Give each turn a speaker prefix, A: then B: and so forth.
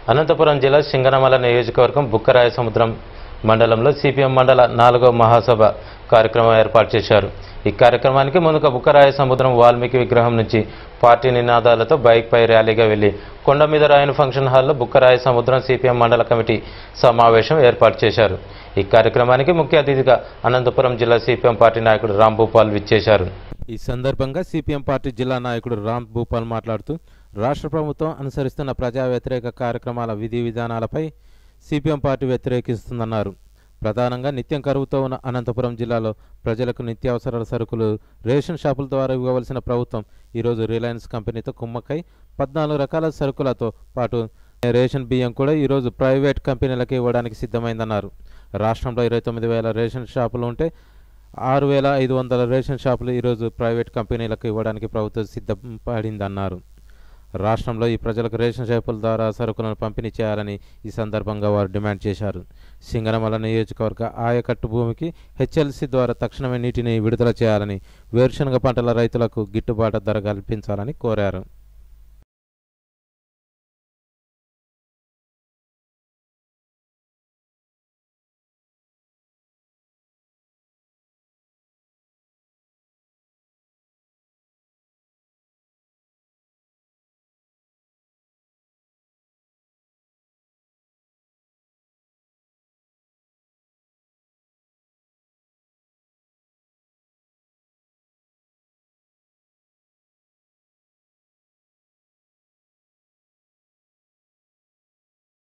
A: అనంతపురం జిల్లా సింగనమల నియోజకవర్గం బుక్కరాయ సముద్రం మండలంలో సిపిఎం మండల నాలుగో మహాసభ కార్యక్రమం ఏర్పాటు చేశారు ఈ కార్యక్రమానికి ముందుగా బుక్కరాయ సముద్రం వాల్మీకి విగ్రహం నుంచి పార్టీ నినాదాలతో బైక్పై ర్యాలీగా వెళ్లి కొండ మీద రాయన ఫంక్షన్ హాల్లో బుక్కరాయ సముద్రం సిపిఎం మండల కమిటీ సమావేశం ఏర్పాటు చేశారు ఈ కార్యక్రమానికి ముఖ్య అతిథిగా అనంతపురం జిల్లా సిపిఎం పార్టీ నాయకుడు రాంభూపాల్ విచ్చేశారు ఈ సందర్భంగా సిపిఎం పార్టీ జిల్లా నాయకుడు రామ్ భూపాల్ మాట్లాడుతూ రాష్ట్ర ప్రభుత్వం అనుసరిస్తున్న ప్రజా వ్యతిరేక కార్యక్రమాల విధి విధానాలపై సిపిఎం పార్టీ వ్యతిరేకిస్తుందన్నారు ప్రధానంగా నిత్యం కరువుతో ఉన్న అనంతపురం జిల్లాలో ప్రజలకు నిత్యావసరాల సరుకులు రేషన్ షాపుల ద్వారా ఇవ్వవలసిన ప్రభుత్వం ఈరోజు రిలయన్స్ కంపెనీతో కుమ్మక్కై పద్నాలుగు రకాల సరుకులతో పాటు రేషన్ బియ్యం కూడా ఈరోజు ప్రైవేట్ కంపెనీలకు ఇవ్వడానికి సిద్ధమైందన్నారు రాష్ట్రంలో ఇరవై తొమ్మిది వేల రేషన్ షాపులు ఉంటే ఆరు వేల ఐదు వందల రేషన్ షాపులు ఈరోజు ప్రైవేట్ కంపెనీలకు ఇవ్వడానికి ప్రభుత్వం సిద్ధపడిందన్నారు రాష్ట్రంలో ఈ ప్రజలకు రేషన్ షాపుల ద్వారా సరుకులను పంపిణీ చేయాలని ఈ సందర్భంగా వారు డిమాండ్ చేశారు సింగనమల నియోజకవర్గ ఆయకట్టు భూమికి హెచ్ఎల్సి ద్వారా తక్షణమే నీటిని విడుదల చేయాలని వేరుశనగ పంటల రైతులకు గిట్టుబాటు ధర కల్పించాలని కోరారు